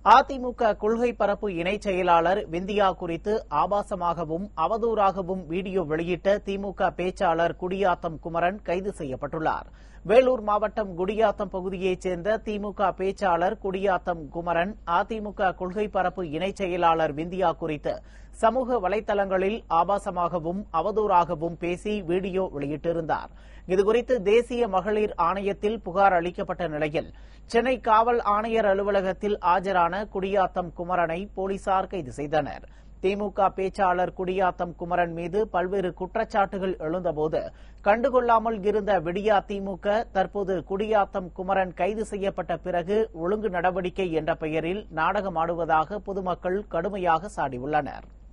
அதிமுக கொள்கை பரப்பு இணைச் செயலாளர் விந்தியா குறித்து ஆபாசமாகவும் அவதூறாகவும் வீடியோ வெளியிட்ட திமுக பேச்சாளர் குடியாத்தம் குமரன் கைது செய்யப்பட்டுள்ளார் வேலூர் மாவட்டம் குடியாத்தம் பகுதியைச் சேர்ந்த திமுக பேச்சாளர் குடியாத்தம் குமரன் அதிமுக கொள்கை பரப்பு இணைச் செயலாளர் விந்தியா குறித்து சமூக வலைதளங்களில் ஆபாசமாகவும் அவதூறாகவும் பேசி வீடியோ வெளியிட்டிருந்தார் இதுகுறித்து தேசிய மகளிர் ஆணையத்தில் புகார் அளிக்கப்பட்ட நிலையில் சென்னை காவல் ஆணையர் அலுவலகத்தில் ஆஜரான குடியாத்தம் குமரனை போலீசார் கைது செய்தனர் திமுக பேச்சாளர் குடியாத்தம் குமரன் மீது பல்வேறு குற்றச்சாட்டுகள் எழுந்தபோது கண்டுகொள்ளாமல் இருந்த விடியா திமுக தற்போது குடியாத்தம் குமரன் கைது செய்யப்பட்ட பிறகு ஒழுங்கு நடவடிக்கை என்ற பெயரில் நாடகமாடுவதாக பொதுமக்கள் கடுமையாக சாடியுள்ளனா்